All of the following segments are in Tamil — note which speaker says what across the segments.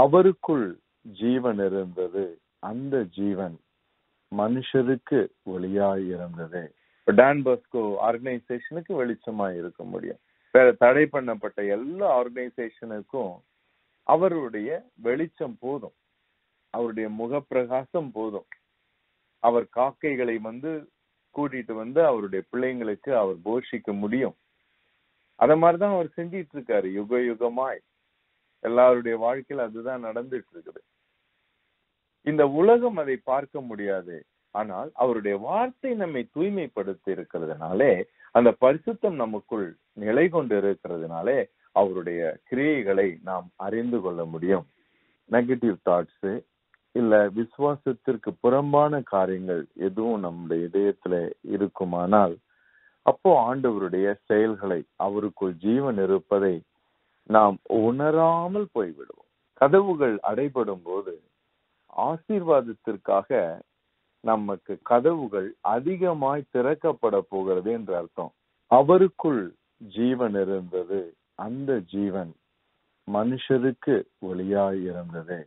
Speaker 1: அவருக்குள் ஜீவன் இருந்தது அந்த ஜீவன் மனுஷருக்கு ஒளியாய் இருந்தது டான் பாஸ்கோ ஆர்கனைசேஷனுக்கு வெளிச்சமா இருக்க முடியும் வேற தடை பண்ணப்பட்ட எல்லா ஆர்கனைசேஷனுக்கும் அவருடைய வெளிச்சம் போதும் அவருடைய முகப்பிரகாசம் போதும் அவர் காக்கைகளை வந்து கூட்டிட்டு வந்து அவருடைய பிள்ளைங்களுக்கு அவர் போஷிக்க முடியும் அத மாதிரிதான் அவர் செஞ்சிட்டு இருக்காரு யுக யுகமாய் எல்லாருடைய வாழ்க்கையில அதுதான் நடந்துட்டு இருக்குது இந்த உலகம் அதை பார்க்க முடியாது ஆனால் அவருடைய வார்த்தை நம்மை தூய்மைப்படுத்தி இருக்கிறதுனாலே அந்த பரிசுத்தம் நமக்குள் நிலை கொண்டு இருக்கிறதுனாலே அவருடைய கிரியைகளை நாம் அறிந்து கொள்ள முடியும் நெகட்டிவ் தாட்ஸ் இல்ல விசுவாசத்திற்கு புறம்பான காரியங்கள் எதுவும் நம்முடைய இதயத்துல இருக்குமானால் அப்போ ஆண்டவருடைய செயல்களை அவருக்குள் ஜீவன் இருப்பதை நாம் உணராமல் போய்விடுவோம் கதவுகள் அடைபடும் போது ஆசீர்வாதத்திற்காக நமக்கு கதவுகள் அதிகமாய் திறக்கப்பட போகிறது என்று அர்த்தம் அவருக்குள் ஜீவன் இருந்தது அந்த ஜீவன் மனுஷருக்கு ஒளியாய் இருந்தது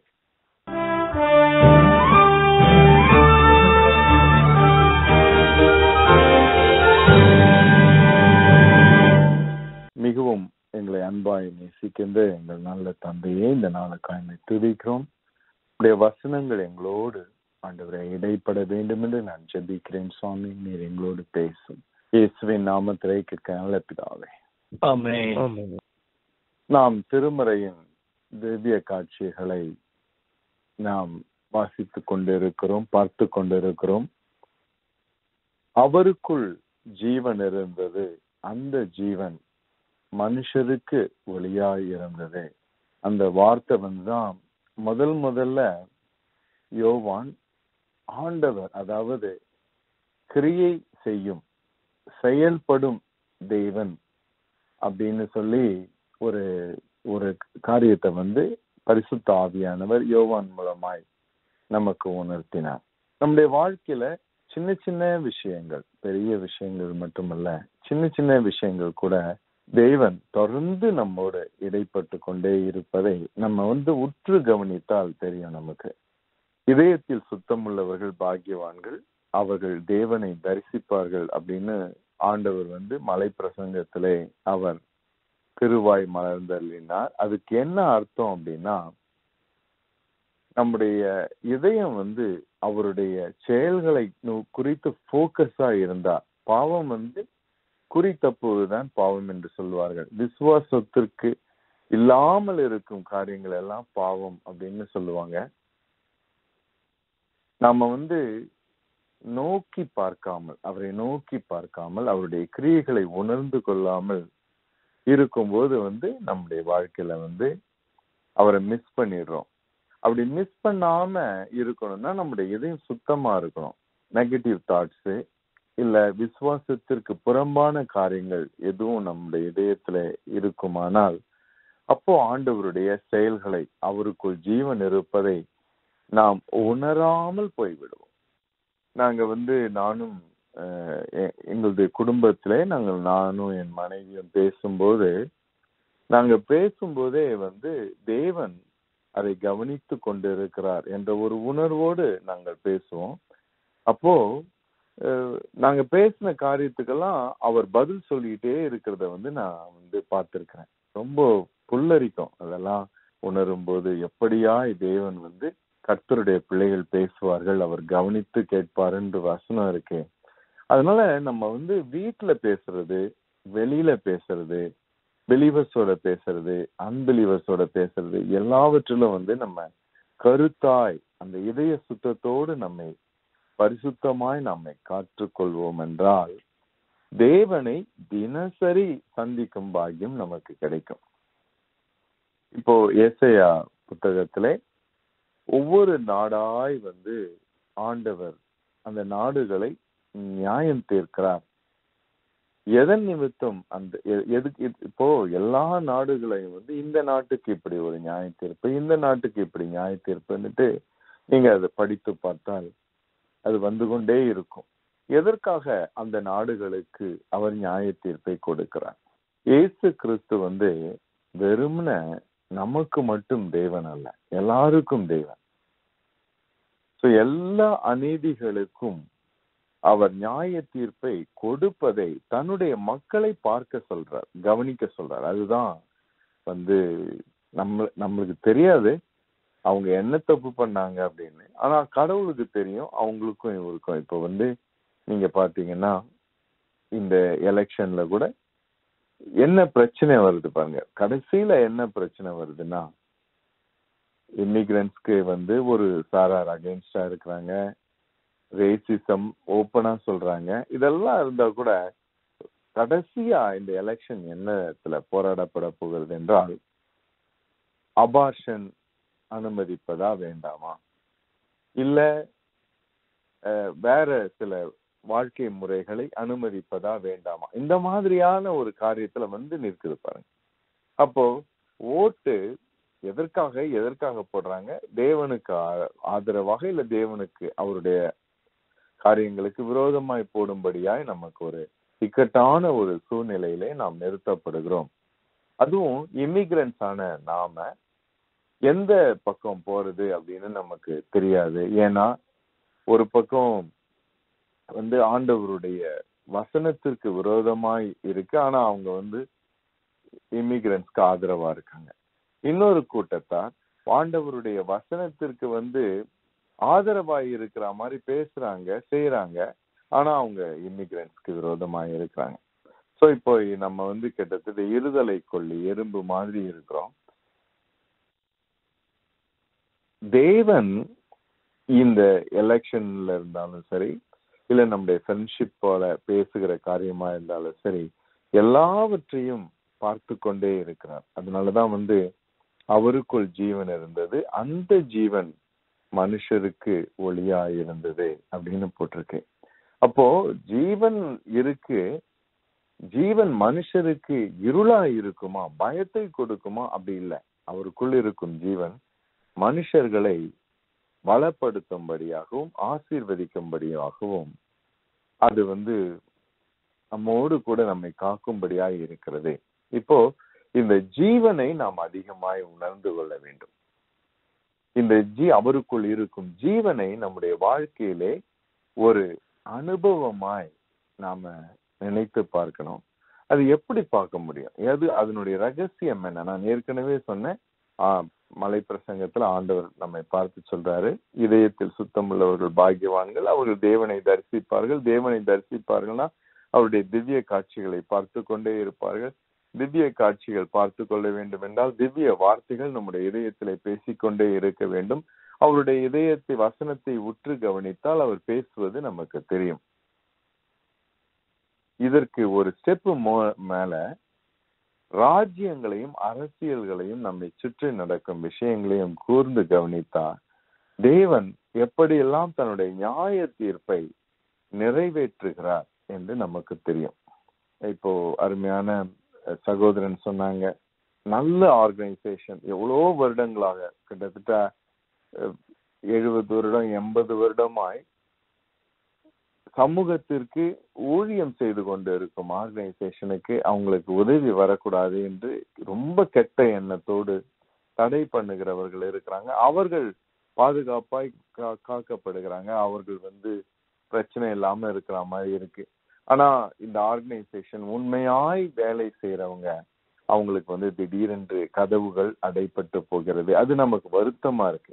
Speaker 1: மிகவும் எங்களை அன்பாய் நேசிக்கின்ற எங்கள் நல்ல தந்தையே இந்த நாளுக்காக என்னை துதிக்கிறோம் உடைய வசனங்கள் எங்களோடு ஆண்டவரை இடைப்பட வேண்டும் என்று நான் ஜெபிக்கிறேன் சுவாமி நீர் எங்களோடு பேசும் இயேசுவின் நாமத்திலே கேட்க நல்ல பிதாவே
Speaker 2: ஆமென்
Speaker 1: நாம் திருமறையின் திவ்ய காட்சிகளை நாம் வாசித்துக் கொண்டிருக்கிறோம் பார்த்து கொண்டிருக்கிறோம் அவருக்குள் ஜீவன் இருந்தது அந்த ஜீவன் மனுஷருக்கு ஒளியாய் இருந்தது அந்த வார்த்தை வந்துதான் முதல் முதல்ல யோவான் ஆண்டவர் அதாவது கிரியை செய்யும் செயல்படும் தெய்வன் அப்படின்னு சொல்லி ஒரு ஒரு காரியத்தை வந்து பரிசுத்த ஆவியானவர் யோவான் மூலமாய் நமக்கு உணர்த்தினார் நம்முடைய வாழ்க்கையில சின்ன சின்ன விஷயங்கள் பெரிய விஷயங்கள் மட்டுமல்ல சின்ன சின்ன விஷயங்கள் கூட தேவன் தொடர்ந்து நம்மோடு இடைப்பட்டு கொண்டே இருப்பதை நம்ம வந்து உற்று கவனித்தால் தெரியும் நமக்கு இதயத்தில் சுத்தமுள்ளவர்கள் பாக்கியவான்கள் அவர்கள் தேவனை தரிசிப்பார்கள் அப்படின்னு ஆண்டவர் வந்து மலை பிரசங்கத்திலே அவர் திருவாய் மலர்ந்தள்ளினார் அதுக்கு என்ன அர்த்தம் அப்படின்னா நம்முடைய இதயம் வந்து அவருடைய செயல்களை நு- குறித்து போக்கஸா இருந்தா பாவம் வந்து குறி தப்புவதுதான் பாவம் என்று சொல்வார்கள் விசுவாசத்திற்கு இல்லாமல் இருக்கும் காரியங்கள் எல்லாம் பாவம் அப்படின்னு சொல்லுவாங்க நாம வந்து நோக்கி பார்க்காமல் அவரை நோக்கி பார்க்காமல் அவருடைய கிரியைகளை உணர்ந்து கொள்ளாமல் இருக்கும்போது வந்து நம்முடைய வாழ்க்கையில வந்து அவரை மிஸ் பண்ணிடுறோம் அப்படி மிஸ் பண்ணாம இருக்கணும்னா நம்முடைய இதயம் சுத்தமா இருக்கணும் நெகட்டிவ் தாட்ஸ் இல்ல விசுவாசத்திற்கு புறம்பான காரியங்கள் எதுவும் நம்முடைய இதயத்துல இருக்குமானால் அப்போ ஆண்டவருடைய செயல்களை அவருக்குள் ஜீவன் இருப்பதை நாம் உணராமல் போய்விடுவோம் நாங்க வந்து நானும் அஹ், எ- எங்களுடைய குடும்பத்திலே நாங்கள் நானும் என் மனைவியும் பேசும்போது நாங்க பேசும்போதே வந்து தேவன் அதை கவனித்து கொண்டிருக்கிறார் என்ற ஒரு உணர்வோடு நாங்கள் பேசுவோம் அப்போ அஹ், நாங்க பேசின காரியத்துக்கெல்லாம் அவர் பதில் சொல்லிட்டே இருக்கிறத வந்து நான் வந்து பார்த்திருக்கிறேன் ரொம்ப புல்லரிக்கும் அதெல்லாம் உணரும் போது எப்படியாய் தேவன் வந்து கர்த்தருடைய பிள்ளைகள் பேசுவார்கள் அவர் கவனித்து கேட்பார் என்று வசனம் இருக்கு அதனால நம்ம வந்து வீட்டுல பேசுறது வெளியில பேசுறது பிலீவர்ஸோட பேசுறது அன்பிலீவர்ஸோட பேசுறது எல்லாவற்றிலும் வந்து நம்ம கருத்தாய் அந்த இதய சுத்தத்தோடு நம்மை பரிசுத்தமாய் நம்மை காற்றுக்கொள்வோம் என்றால் தேவனை தினசரி சந்திக்கும் பாக்கியம் நமக்கு கிடைக்கும் இப்போ ஏசையா புத்தகத்திலே ஒவ்வொரு நாடாய் வந்து ஆண்டவர் அந்த நாடுகளை நியாயம் தீர்க்கிறார் எதன் நிமித்தம் அந்த எ- எதுக்கு இது- இப்போ எல்லா நாடுகளையும் வந்து இந்த நாட்டுக்கு இப்படி ஒரு நியாய தீர்ப்பு இந்த நாட்டுக்கு இப்படி நியாய தீர்ப்புன்னுட்டு நீங்க அதை படித்து பார்த்தால் அது வந்து கொண்டே இருக்கும் எதற்காக அந்த நாடுகளுக்கு அவர் நியாய தீர்ப்பை கொடுக்கிறார் இயேசு கிறிஸ்து வந்து வெறுமன நமக்கு மட்டும் தேவன் அல்ல எல்லாருக்கும் தேவன் சோ எல்லா அநீதிகளுக்கும் அவர் நியாய தீர்ப்பை கொடுப்பதை தன்னுடைய மக்களை பார்க்க சொல்றார் கவனிக்க சொல்றார் அதுதான் வந்து நம்ம நம்மளுக்கு தெரியாது அவங்க என்ன தப்பு பண்ணாங்க அப்படின்னு ஆனா கடவுளுக்கு தெரியும் அவங்களுக்கும் இவருக்கும் இப்ப வந்து நீங்க பாத்தீங்கன்னா இந்த எலெக்ஷன்ல கூட என்ன பிரச்சனை வருது பாருங்க கடைசியில என்ன பிரச்சனை வருதுன்னா இமிகிரன்ஸ்க்கு வந்து ஒரு சாரார் அகைன்ஸ்டா இருக்கிறாங்க ரேசிசம் ஓப்பனா சொல்றாங்க இதெல்லாம் இருந்தா கூட கடைசியா இந்த எலெக்ஷன் என்னத்துல போராடப்பட போகிறது என்றால் அபார்ஷன் அனுமதிப்பதா வேண்டாமா இல்ல அஹ், வேற சில வாழ்க்கை முறைகளை அனுமதிப்பதா வேண்டாமா இந்த மாதிரியான ஒரு காரியத்துல வந்து நிற்குது பாருங்க அப்போ ஓட்டு எதற்காக எதற்காக போடுறாங்க தேவனுக்கு ஆ- ஆதரவாக இல்ல தேவனுக்கு அவருடைய காரியங்களுக்கு விரோதமாய் போடும்படியாய் நமக்கு ஒரு இக்கட்டான ஒரு சூழ்நிலையிலே நாம் நிறுத்தப்படுகிறோம் அதுவும் இமிகிரன்ஸ் ஆன நாம எந்த பக்கம் போறது அப்படின்னு நமக்கு தெரியாது ஏன்னா ஒரு பக்கம் வந்து ஆண்டவருடைய வசனத்திற்கு விரோதமாய் இருக்கு ஆனா அவங்க வந்து இமிகிரன்ஸ்க்கு ஆதரவா இருக்காங்க இன்னொரு கூட்டத்தார் ஆண்டவருடைய வசனத்திற்கு வந்து ஆதரவாய் இருக்கிற மாதிரி பேசுறாங்க செய்யறாங்க ஆனா அவங்க இமிகிரன்ஸ்க்கு விரோதமா இருக்கிறாங்க சோ இப்போ நம்ம வந்து கிட்டத்தட்ட இருதலை கொள்ளி எறும்பு மாதிரி இருக்கிறோம் தேவன் இந்த எலெக்ஷன்ல இருந்தாலும் சரி இல்ல நம்முடைய ஃப்ரெண்ட்ஷிப் போல பேசுகிற காரியமா இருந்தாலும் சரி எல்லாவற்றையும் பார்த்து கொண்டே இருக்கிறார் அதனாலதான் வந்து அவருக்குள் ஜீவன் இருந்தது அந்த ஜீவன் மனுஷருக்கு ஒளியா இருந்தது அப்படின்னு போட்டிருக்கு அப்போ ஜீவன் இருக்கு ஜீவன் மனுஷருக்கு இருளா இருக்குமா பயத்தை கொடுக்குமா அப்படி இல்லை அவருக்குள் இருக்கும் ஜீவன் மனுஷர்களை வளப்படுத்தும்படியாகவும் ஆசீர்வதிக்கும்படியாகவும் அது வந்து நம்மோடு கூட நம்மை காக்கும்படியாய் இருக்கிறது இப்போ இந்த ஜீவனை நாம் அதிகமாய் உணர்ந்து கொள்ள வேண்டும் இந்த ஜீ அவருக்குள் இருக்கும் ஜீவனை நம்முடைய வாழ்க்கையிலே ஒரு அனுபவமாய் நாம நினைத்து பார்க்கணும் அது எப்படி பார்க்க முடியும் எது அதனுடைய ரகசியம் என்ன நான் ஏற்கனவே சொன்னேன் ஆஹ் மலை பிரசங்கத்துல ஆண்டவர் நம்மை பார்த்து சொல்றாரு இதயத்தில் சுத்தம் உள்ளவர்கள் பாக்கியவான்கள் அவர்கள் தேவனை தரிசிப்பார்கள் தேவனை தரிசிப்பார்கள்னா அவருடைய திவ்ய காட்சிகளை பார்த்து கொண்டே இருப்பார்கள் திவ்ய காட்சிகள் பார்த்து கொள்ள வேண்டும் என்றால் திவ்ய வார்த்தைகள் நம்முடைய இதயத்திலே பேசிக்கொண்டே இருக்க வேண்டும் அவருடைய இதயத்தை வசனத்தை உற்று கவனித்தால் அவர் பேசுவது நமக்கு தெரியும் இதற்கு ஒரு ஸ்டெப் மேல ராஜ்யங்களையும் அரசியல்களையும் நம்மை சுற்றி நடக்கும் விஷயங்களையும் கூர்ந்து கவனித்தா தேவன் எப்படியெல்லாம் தன்னுடைய நியாய தீர்ப்பை நிறைவேற்றுகிறார் என்று நமக்கு தெரியும் இப்போ அருமையான சகோதரன் சொன்னாங்க நல்ல ஆர்கனைசேஷன் எவ்வளோ வருடங்களாக கிட்டத்தட்ட எழுபது வருடம் எண்பது வருடமாய் சமூகத்திற்கு ஊழியம் செய்து கொண்டு இருக்கும் ஆர்கனைசேஷனுக்கு அவங்களுக்கு உதவி வரக்கூடாது என்று ரொம்ப கெட்ட எண்ணத்தோடு தடை பண்ணுகிறவர்கள் இருக்கிறாங்க அவர்கள் பாதுகாப்பாய் காக்கப்படுகிறாங்க அவர்கள் வந்து பிரச்சனை இல்லாம இருக்கிற மாதிரி இருக்கு ஆனா இந்த ஆர்கனைசேஷன் உண்மையாய் வேலை செய்யறவங்க அவங்களுக்கு வந்து திடீரென்று கதவுகள் அடைப்பட்டு போகிறது அது நமக்கு வருத்தமா இருக்கு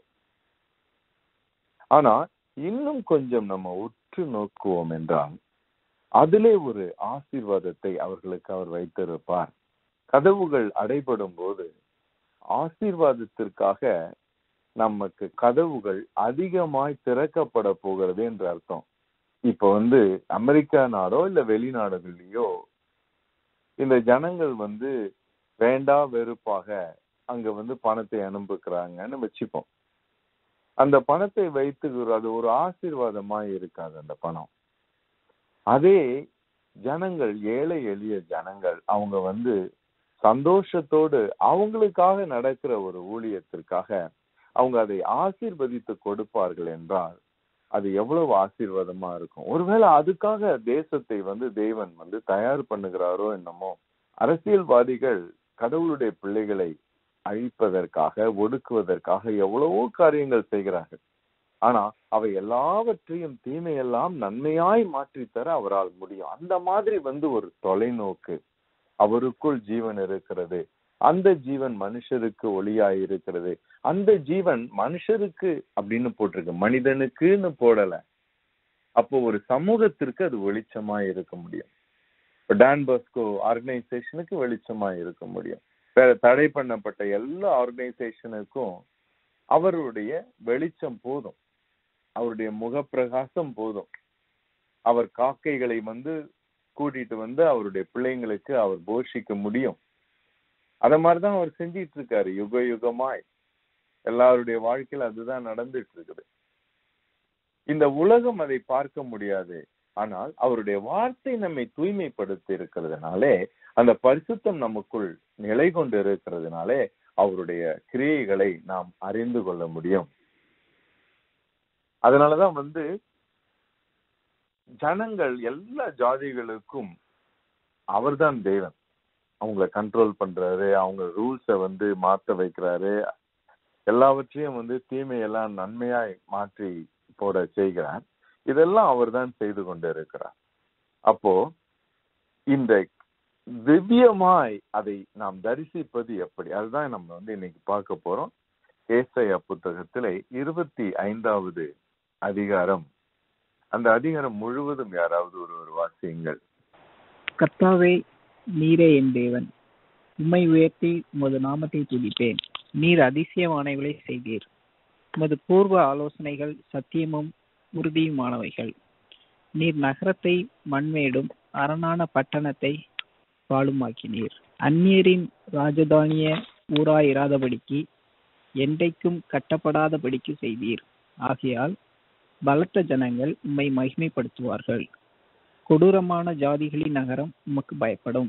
Speaker 1: ஆனா இன்னும் கொஞ்சம் நம்ம உற்று நோக்குவோம் என்றால் அதிலே ஒரு ஆசீர்வாதத்தை அவர்களுக்கு அவர் வைத்திருப்பார் கதவுகள் அடைபடும் போது ஆசீர்வாதத்திற்காக நமக்கு கதவுகள் அதிகமாய் திறக்கப்பட போகிறது என்று அர்த்தம் இப்ப வந்து அமெரிக்கா நாடோ இல்ல வெளிநாடுகள்லயோ இந்த ஜனங்கள் வந்து வேண்டா வெறுப்பாக அங்க வந்து பணத்தை அனுப்புகிறாங்கன்னு வச்சுப்போம் அந்த பணத்தை வைத்து அது ஒரு ஆசீர்வாதமா இருக்காது அந்த பணம் அதே ஜனங்கள் ஏழை எளிய ஜனங்கள் அவங்க வந்து சந்தோஷத்தோடு அவங்களுக்காக நடக்கிற ஒரு ஊழியத்திற்காக அவங்க அதை ஆசீர்வதித்து கொடுப்பார்கள் என்றால் அது எவ்வளவு ஆசீர்வாதமா இருக்கும் ஒருவேளை அதுக்காக தேசத்தை வந்து தேவன் வந்து தயார் பண்ணுகிறாரோ என்னமோ அரசியல்வாதிகள் கடவுளுடைய பிள்ளைகளை அழிப்பதற்காக ஒடுக்குவதற்காக எவ்வளவோ காரியங்கள் செய்கிறார்கள் ஆனா அவை எல்லாவற்றையும் தீமையெல்லாம் நன்மையாய் மாற்றித்தர அவரால் முடியும் அந்த மாதிரி வந்து ஒரு தொலைநோக்கு அவருக்குள் ஜீவன் இருக்கிறது அந்த ஜீவன் மனுஷருக்கு ஒளியாய் இருக்கிறது அந்த ஜீவன் மனுஷருக்கு அப்படின்னு போட்டிருக்கு மனிதனுக்குன்னு போடல அப்போ ஒரு சமூகத்திற்கு அது வெளிச்சமா இருக்க முடியும் இப்போ டான் பாஸ்கோ ஆர்கனைசேஷனுக்கு வெளிச்சமா இருக்க முடியும் வேற தடை பண்ணப்பட்ட எல்லா ஆர்கனைசேஷனுக்கும் அவருடைய வெளிச்சம் போதும் அவருடைய முகப்பிரகாசம் போதும் அவர் காக்கைகளை வந்து கூட்டிட்டு வந்து அவருடைய பிள்ளைங்களுக்கு அவர் போஷிக்க முடியும் அத மாதிரிதான் அவர் செஞ்சிட்டு இருக்காரு யுக யுகமாய் எல்லாருடைய வாழ்க்கையில அதுதான் நடந்துட்டு இருக்குது இந்த உலகம் அதை பார்க்க முடியாது ஆனால் அவருடைய வார்த்தை நம்மை தூய்மைப்படுத்தி இருக்கிறதுனாலே அந்த பரிசுத்தம் நமக்குள் நிலை கொண்டு இருக்கிறதுனாலே அவருடைய கிரியைகளை நாம் அறிந்து கொள்ள முடியும் அதனாலதான் வந்து ஜனங்கள் எல்லா ஜாதிகளுக்கும் அவர்தான் தேவன் அவங்கள கண்ட்ரோல் பண்றாரு அவங்க ரூல்ஸ வந்து மாத்த வைக்கிறாரு எல்லாவற்றையும் வந்து தீமையெல்லாம் நன்மையாய் மாற்றி போட செய்கிறார் இதெல்லாம் அவர்தான் செய்து கொண்டு இருக்கிறார் அப்போ இந்த திவ்யமாய் அதை நாம் தரிசிப்பது எப்படி அதுதான் நம்ம வந்து இன்னைக்கு பார்க்க போறோம் ஏசையா புத்தகத்திலே இருபத்தி ஐந்தாவது அதிகாரம் அந்த அதிகாரம் முழுவதும் யாராவது ஒருவர் வாசியுங்கள்
Speaker 2: கர்த்தாவே நீரே என் தேவன் உம்மை உயர்த்தி உமது நாமத்தை துதிப்பேன் நீர் அதிசயமானவைகளை செய்தீர் உமது பூர்வ ஆலோசனைகள் சத்தியமும் உறுதியுமானவைகள் நீர் நகரத்தை மண்மேடும் அரணான பட்டணத்தை பாலுமாக்கினீர் அந்நியரின் ராஜதானிய ஊராயிராதபடிக்கு என்றைக்கும் கட்டப்படாதபடிக்கு செய்தீர் ஆகையால் பலத்த ஜனங்கள் உம்மை மகிமைப்படுத்துவார்கள் கொடூரமான ஜாதிகளின் நகரம் உமக்கு பயப்படும்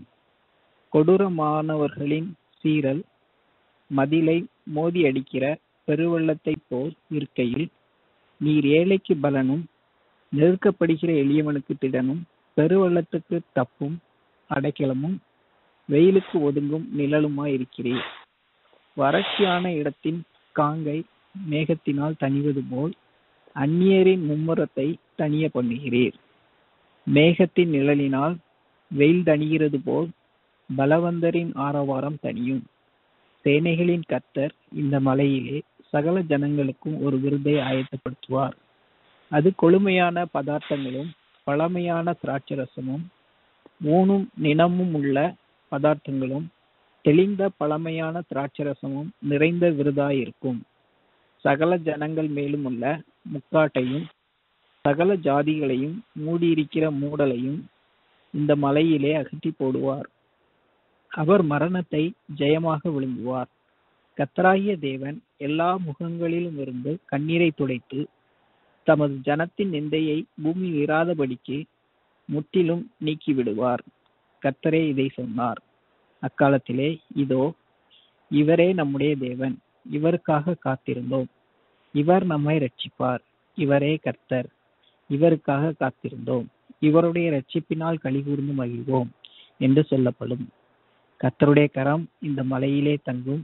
Speaker 2: கொடூரமானவர்களின் சீரல் மதிலை மோதி அடிக்கிற பெருவெள்ளத்தைப் போல் இருக்கையில் நீர் ஏழைக்கு பலனும் நெருக்கப்படுகிற எளியவனுக்கு திடனும் பெருவெள்ளத்துக்கு தப்பும் அடைக்கலமும் வெயிலுக்கு ஒதுங்கும் நிழலுமாய் இருக்கிறீர் வறட்சியான இடத்தின் காங்கை மேகத்தினால் தணிவது போல் அந்நியரின் மும்முரத்தை தனிய பண்ணுகிறீர் மேகத்தின் நிழலினால் வெயில் தணிகிறது போல் பலவந்தரின் ஆரவாரம் தனியும் சேனைகளின் கர்த்தர் இந்த மலையிலே சகல ஜனங்களுக்கும் ஒரு விருதை ஆயத்தப்படுத்துவார் அது கொழுமையான பதார்த்தங்களும் பழமையான திராட்சரசமும் ஊனும் நினமும் உள்ள பதார்த்தங்களும் தெளிந்த பழமையான திராட்சரசமும் நிறைந்த விருதாயிருக்கும் சகல ஜனங்கள் மேலும் உள்ள முக்காட்டையும் சகல ஜாதிகளையும் மூடியிருக்கிற மூடலையும் இந்த மலையிலே அகற்றி போடுவார் அவர் மரணத்தை ஜெயமாக விழுங்குவார் கத்தராகிய தேவன் எல்லா முகங்களிலும் இருந்து கண்ணீரை துடைத்து தமது ஜனத்தின் நிந்தையை பூமியில் இராதபடிக்கு முற்றிலும் நீக்கிவிடுவார் கத்தரே இதை சொன்னார் அக்காலத்திலே இதோ இவரே நம்முடைய தேவன் இவருக்காக காத்திருந்தோம் இவர் நம்மை ரட்சிப்பார் இவரே கர்த்தர் இவருக்காக காத்திருந்தோம் இவருடைய ரட்சிப்பினால் கலிகூர்ந்து மகிழ்வோம் என்று சொல்லப்படும் கர்த்தருடைய கரம் இந்த மலையிலே தங்கும்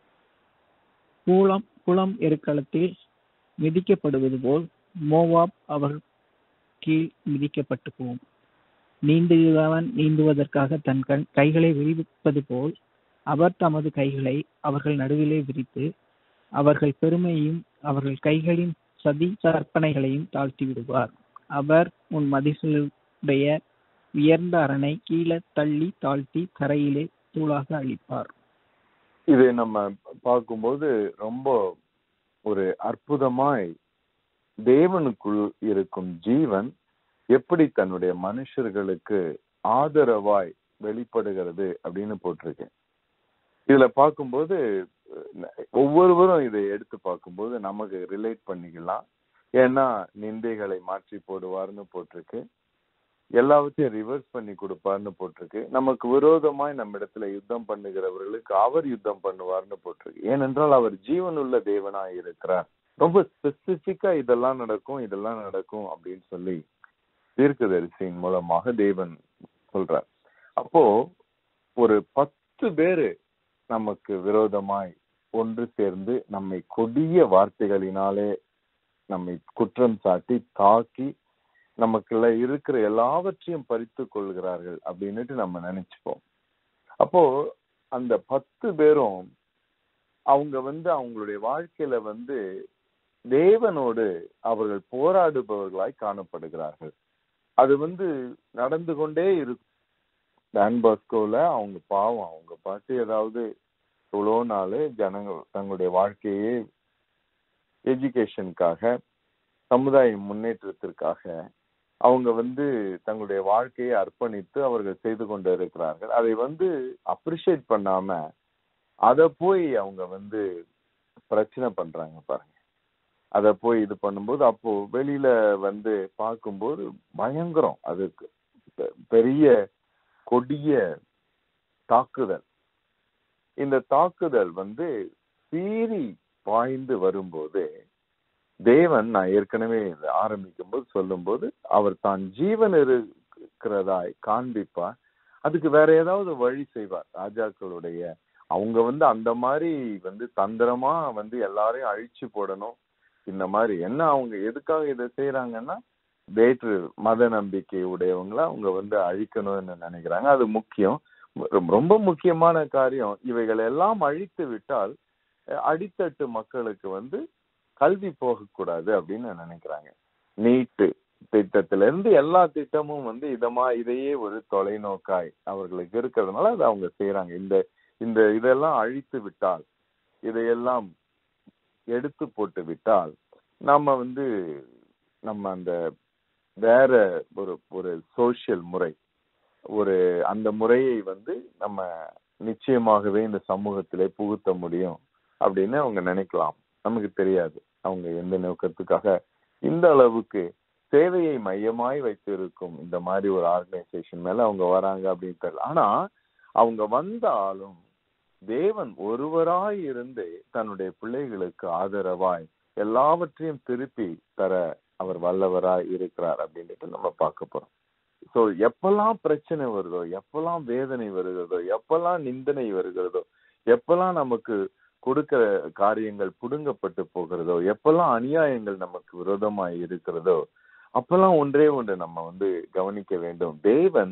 Speaker 2: கூலம் குளம் எருக்களத்தில் மிதிக்கப்படுவது போல் மோவாப் அவர் கீழ் மிதிக்கப்பட்டு போகும் நீந்துகிறவன் நீந்துவதற்காக தன் கண் கைகளை விரிவிப்பது போல் அவர் தமது கைகளை அவர்கள் நடுவிலே விரித்து அவர்கள் பெருமையும் அவர்கள் கைகளின் சதி சற்பனைகளையும் தாழ்த்தி விடுவார் அவர் உன் மதிசலுடைய உயர்ந்த அரணை கீழே தள்ளி தாழ்த்தி கரையிலே தூளாக அழிப்பார்
Speaker 1: இது நம்ம பார்க்கும்போது ரொம்ப ஒரு அற்புதமாய் தேவனுக்குள் இருக்கும் ஜீவன் எப்படி தன்னுடைய மனுஷர்களுக்கு ஆதரவாய் வெளிப்படுகிறது அப்படின்னு போட்டிருக்கேன் இதுல பார்க்கும்போது ஒவ்வொருவரும் இதை எடுத்து பார்க்கும்போது நமக்கு ரிலேட் பண்ணிக்கலாம் ஏன்னா நிந்தைகளை மாற்றி போடுவார்னு போட்டிருக்கு எல்லாவற்றையும் ரிவர்ஸ் பண்ணி கொடுப்பார்னு போட்டிருக்கு நமக்கு விரோதமாய் நம்ம இடத்துல யுத்தம் பண்ணுகிறவர்களுக்கு அவர் யுத்தம் பண்ணுவார்னு போட்டிருக்கு ஏனென்றால் அவர் ஜீவனுள்ள தேவனாய் இருக்கிறார் ரொம்ப ஸ்பெசிபிக்கா இதெல்லாம் நடக்கும் இதெல்லாம் நடக்கும் அப்படின்னு சொல்லி தீர்க்கதரிசியின் மூலமாக தேவன் சொல்றார் அப்போ ஒரு பத்து பேரு நமக்கு விரோதமாய் ஒன்று சேர்ந்து நம்மை கொடிய வார்த்தைகளினாலே நம்மை குற்றம் சாட்டி தாக்கி நமக்குள்ள இருக்கிற எல்லாவற்றையும் பறித்து கொள்கிறார்கள் அப்படின்னுட்டு நம்ம நினைச்சுப்போம் அப்போ அந்த பத்து பேரும் அவங்க வந்து அவங்களுடைய வாழ்க்கையில வந்து தேவனோடு அவர்கள் போராடுபவர்களாய் காணப்படுகிறார்கள் அது வந்து நடந்து கொண்டே இருக்கும் டான் பாஸ்கோல அவங்க பாவம் அவங்க பாட்டு ஏதாவது இவ்வளோ நாள் ஜனங்க தங்களுடைய வாழ்க்கையே எஜுகேஷனுக்காக சமுதாய முன்னேற்றத்திற்காக அவங்க வந்து தங்களுடைய வாழ்க்கையை அர்ப்பணித்து அவர்கள் செய்து கொண்டு இருக்கிறார்கள் அதை வந்து அப்ரிஷியேட் பண்ணாம அத போய் அவங்க வந்து பிரச்சனை பண்றாங்க பாருங்க அத போய் இது பண்ணும்போது அப்போ வெளியில வந்து பார்க்கும்போது பயங்கரம் அதுக்கு பெ- பெரிய கொடிய தாக்குதல் இந்த தாக்குதல் வந்து சீறி பாய்ந்து வரும்போது தேவன் நான் ஏற்கனவே இதை ஆரம்பிக்கும் போது சொல்லும்போது அவர் தான் ஜீவன் இருக்கிறதாய் காண்பிப்பார் அதுக்கு வேற ஏதாவது வழி செய்வார் ராஜாக்களுடைய அவங்க வந்து அந்த மாதிரி வந்து தந்திரமா வந்து எல்லாரையும் அழிச்சு போடணும் இந்த மாதிரி என்ன அவங்க எதுக்காக இதை செய்யறாங்கன்னா வேற்று மத நம்பிக்கை உடையவங்கள அவங்க வந்து அழிக்கணும்னு நினைக்கிறாங்க அது முக்கியம் ரொம்ப- ரொம்ப முக்கியமான காரியம் இவைகள் எல்லாம் அழித்து விட்டால் அஹ், அடித்தட்டு மக்களுக்கு வந்து கல்வி போகக்கூடாது அப்படின்னு நினைக்கிறாங்க நீட்டு திட்டத்துல இருந்து எல்லா திட்டமும் வந்து இதமா இதையே ஒரு தொலைநோக்காய் அவர்களுக்கு இருக்கிறதுனால அதை அவங்க செய்யறாங்க இந்த இந்த இதெல்லாம் அழித்து விட்டால் இதையெல்லாம் எடுத்து போட்டு விட்டால் நாம வந்து நம்ம அந்த வேற ஒரு ஒரு சோஷியல் முறை ஒரு அந்த முறையை வந்து நம்ம நிச்சயமாகவே இந்த சமூகத்திலே புகுத்த முடியும் அப்படின்னு அவங்க நினைக்கலாம் நமக்கு தெரியாது அவங்க எந்த நோக்கத்துக்காக இந்த அளவுக்கு சேவையை மையமாய் வைத்திருக்கும் இந்த மாதிரி ஒரு ஆர்கனைசேஷன் மேல அவங்க வராங்க அப்படின்னு தெரியல ஆனா அவங்க வந்தாலும் தேவன் ஒருவராய் இருந்து தன்னுடைய பிள்ளைகளுக்கு ஆதரவாய் எல்லாவற்றையும் திருப்பி தர அவர் வல்லவராய் இருக்கிறார் அப்படின்ட்டு நம்ம பார்க்க போறோம் சோ எப்பெல்லாம் பிரச்சனை வருதோ எப்பெல்லாம் வேதனை வருகிறதோ எப்பெல்லாம் நிந்தனை வருகிறதோ எப்பெல்லாம் நமக்கு கொடுக்கிற காரியங்கள் புடுங்கப்பட்டு போகிறதோ எப்பெல்லாம் அநியாயங்கள் நமக்கு விரோதமாய் இருக்கிறதோ அப்பெல்லாம் ஒன்றே ஒன்று நம்ம வந்து கவனிக்க வேண்டும் தேவன்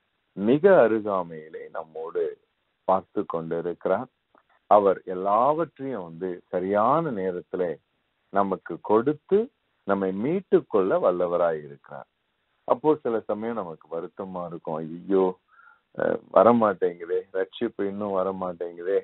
Speaker 1: மிக அருகாமையிலே நம்மோடு பார்த்து கொண்டு இருக்கிறார் அவர் எல்லாவற்றையும் வந்து சரியான நேரத்துல நமக்கு கொடுத்து நம்மை மீட்டு கொள்ள வல்லவராய் இருக்கிறார் அப்போ சில சமயம் நமக்கு வருத்தமா இருக்கும் ஐயோ அஹ், வரமாட்டேங்குதே ரட்சிப்பு இன்னும் வரமாட்டேங்குதே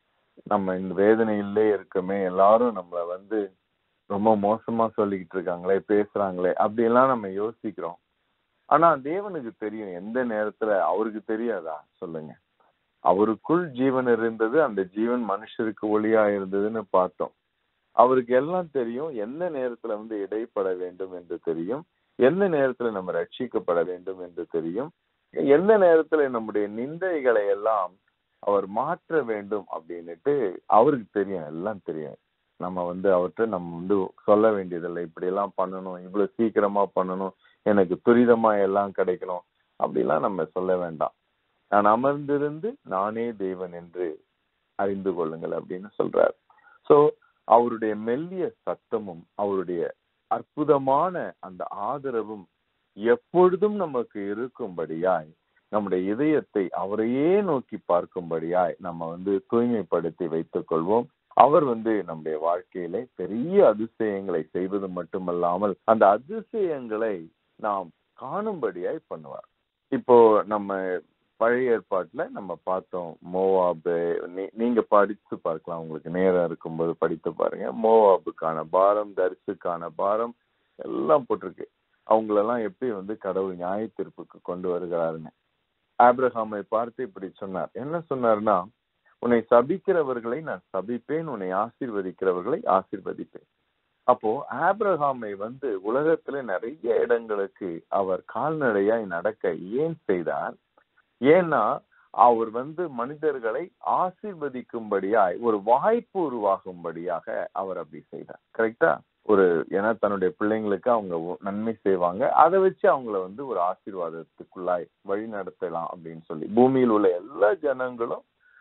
Speaker 1: நம்ம இந்த வேதனையிலே இருக்கமே எல்லாரும் நம்மள வந்து ரொம்ப மோசமா சொல்லிக்கிட்டு இருக்காங்களே பேசுறாங்களே அப்படியெல்லாம் நம்ம யோசிக்கிறோம் ஆனா தேவனுக்கு தெரியும் எந்த நேரத்துல அவருக்கு தெரியாதா சொல்லுங்க அவருக்குள் ஜீவன் இருந்தது அந்த ஜீவன் மனுஷருக்கு ஒளியா இருந்ததுன்னு பார்த்தோம் அவருக்கு எல்லாம் தெரியும் எந்த நேரத்துல வந்து இடைப்பட வேண்டும் என்று தெரியும் எந்த நேரத்துல நம்ம ரட்சிக்கப்பட வேண்டும் என்று தெரியும் எந்த நேரத்துல நம்முடைய நிந்தைகளை எல்லாம் அவர் மாற்ற வேண்டும் அப்படின்னுட்டு அவருக்கு தெரியும் எல்லாம் தெரியும் நம்ம வந்து அவர்கிட்ட நம்ம வந்து சொல்ல வேண்டியதில்லை இப்படி எல்லாம் பண்ணணும் இவ்வளவு சீக்கிரமா பண்ணணும் எனக்கு துரிதமா எல்லாம் கிடைக்கணும் அப்படிலாம் நம்ம சொல்ல வேண்டாம் நான் அமர்ந்திருந்து நானே தேவன் என்று அறிந்து கொள்ளுங்கள் அப்படின்னு சொல்றார் சோ அவருடைய மெல்லிய சத்தமும் அவருடைய அற்புதமான அந்த ஆதரவும் எப்பொழுதும் நமக்கு இருக்கும்படியாய் நம்முடைய இதயத்தை அவரையே நோக்கி பார்க்கும்படியாய் நம்ம வந்து தூய்மைப்படுத்தி வைத்துக் கொள்வோம் அவர் வந்து நம்முடைய வாழ்க்கையிலே பெரிய அதிசயங்களை செய்வது மட்டுமல்லாமல் அந்த அதிசயங்களை நாம் காணும்படியாய் பண்ணுவார் இப்போ நம்ம பழைய ஏற்பாட்டுல நம்ம பார்த்தோம் மோவாபு நீ- நீங்க படித்து பார்க்கலாம் உங்களுக்கு நேரம் இருக்கும்போது படித்து பாருங்க மோவாபுக்கான பாரம் தரிசுக்கான பாரம் எல்லாம் போட்டிருக்கு அவங்களெல்லாம் எப்படி வந்து கடவுள் நியாய தீர்ப்புக்கு கொண்டு வருகிறாருன்னு ஆபிரகாமை பார்த்து இப்படி சொன்னார் என்ன சொன்னார்னா உன்னை சபிக்கிறவர்களை நான் சபிப்பேன் உன்னை ஆசீர்வதிக்கிறவர்களை ஆசீர்வதிப்பேன் அப்போ ஆபிரகாமை வந்து உலகத்துல நிறைய இடங்களுக்கு அவர் கால்நடையாய் நடக்க ஏன் செய்தார் ஏன்னா அவர் வந்து மனிதர்களை ஆசீர்வதிக்கும்படியாய் ஒரு வாய்ப்பு உருவாகும்படியாக அவர் அப்படி செய்தார் கரெக்டா ஒரு ஏன்னா தன்னுடைய பிள்ளைங்களுக்கு அவங்க ஒ- நன்மை செய்வாங்க அதை வச்சு அவங்கள வந்து ஒரு ஆசீர்வாதத்துக்குள்ளாய் வழி நடத்தலாம் அப்படின்னு சொல்லி பூமியில் உள்ள எல்லா ஜனங்களும்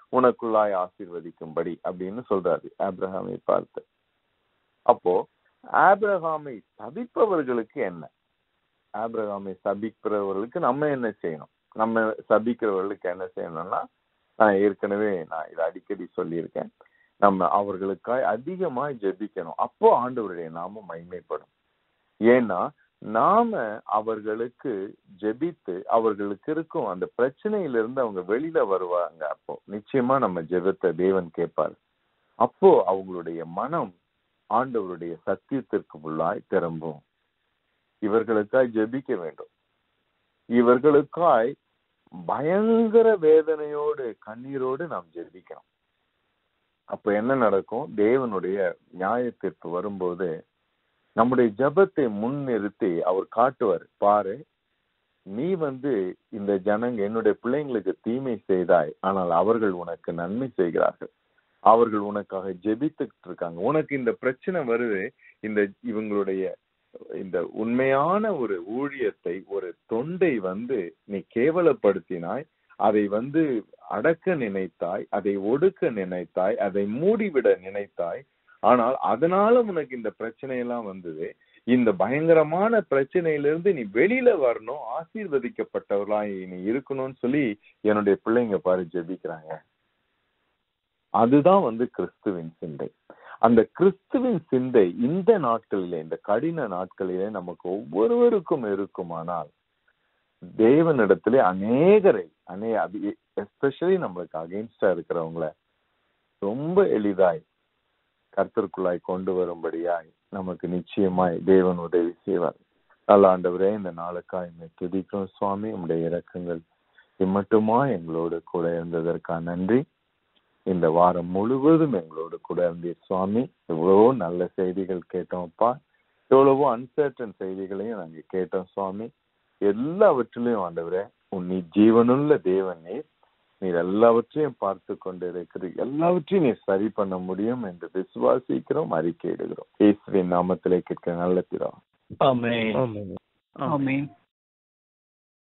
Speaker 1: உனக்குள்ளாய் ஆசீர்வதிக்கும்படி அப்படின்னு சொல்றாரு ஆப்ரஹாமை பார்த்து அப்போ ஆப்ரஹாமை சபிப்பவர்களுக்கு என்ன ஆப்ரஹாமை சபிக்கிறவர்களுக்கு நம்ம என்ன செய்யணும் நம்ம சபிக்கிறவர்களுக்கு என்ன செய்யணும்னா நான் ஏற்கனவே நான் இதை அடிக்கடி சொல்லியிருக்கேன் நம்ம அவர்களுக்காய் அதிகமாய் ஜெபிக்கணும் அப்போ ஆண்டவருடைய நாமம் மகிமைப்படும் ஏன்னா நாம அவர்களுக்கு ஜெபித்து அவர்களுக்கு இருக்கும் அந்த பிரச்சனையிலிருந்து அவங்க வெளியில வருவாங்க அப்போ நிச்சயமா நம்ம ஜெபத்தை தேவன் கேட்பார் அப்போ அவங்களுடைய மனம் ஆண்டவருடைய சத்தியத்திற்கு உள்ளாய் திரும்பும் இவர்களுக்காய் ஜெபிக்க வேண்டும் இவர்களுக்காய் பயங்கர வேதனையோடு கண்ணீரோடு நாம் ஜெபிக்கணும் அப்ப என்ன நடக்கும் தேவனுடைய நியாயத்திற்கு வரும்போது நம்முடைய ஜபத்தை முன்னிறுத்தி அவர் காட்டுவார் பாரு நீ வந்து இந்த ஜனங்க என்னுடைய பிள்ளைங்களுக்கு தீமை செய்தாய் ஆனால் அவர்கள் உனக்கு நன்மை செய்கிறார்கள் அவர்கள் உனக்காக ஜெபித்துக்கிட்டு இருக்காங்க உனக்கு இந்த பிரச்சனை வருது இந்த இவங்களுடைய இந்த உண்மையான ஒரு ஊழியத்தை ஒரு தொண்டை வந்து நீ கேவலப்படுத்தினாய் அதை வந்து அடக்க நினைத்தாய் அதை ஒடுக்க நினைத்தாய் அதை மூடிவிட நினைத்தாய் ஆனால் அதனால உனக்கு இந்த பிரச்சனை எல்லாம் வந்தது இந்த பயங்கரமான பிரச்சனையிலிருந்து நீ வெளியில வரணும் ஆசீர்வதிக்கப்பட்டவர்களாய் நீ இருக்கணும்னு சொல்லி என்னுடைய பிள்ளைங்க பாரு ஜெபிக்கிறாங்க அதுதான் வந்து கிறிஸ்துவின் சிந்தை அந்த கிறிஸ்துவின் சிந்தை இந்த நாட்களிலே இந்த கடின நாட்களிலே நமக்கு ஒவ்வொருவருக்கும் இருக்குமானால் தேவனிடத்திலே அநேகரை அநே எஸ்பெஷலி நம்மளுக்கு அகெயின்ஸ்டா இருக்கிறவங்கள ரொம்ப எளிதாய் கர்த்தருக்குள்ளாய் கொண்டு வரும்படியாய் நமக்கு நிச்சயமாய் தேவன் உதவி செய்வார் நல்ல ஆண்டவரே இந்த நாளுக்காய் என்னை துதிக்கிறோம் சுவாமி உங்களுடைய இறக்கங்கள் இம்மட்டுமா எங்களோடு கூட இருந்ததற்காக நன்றி இந்த வாரம் முழுவதும் எங்களோடு கூட இருந்தீர் சுவாமி எவ்வளவோ நல்ல செய்திகள் கேட்டோம்ப்பா எவ்வளவோ அன்சர்டன் செய்திகளையும் நாங்க கேட்டோம் சுவாமி எல்லாவற்றிலையும் ஆண்டவரே உன் நீ ஜீவனுள்ள தேவன் நீர் நீர் எல்லாவற்றையும் பார்த்து கொண்டு இருக்கிறீர் எல்லாவற்றையும் நீர் சரி பண்ண முடியும் என்று விசுவாசிக்கிறோம் அறிக்கையிடுகிறோம் இயேசுவின் நாமத்திலே கேட்க நல்ல பிதா
Speaker 3: ஆமென்
Speaker 2: ஆமென்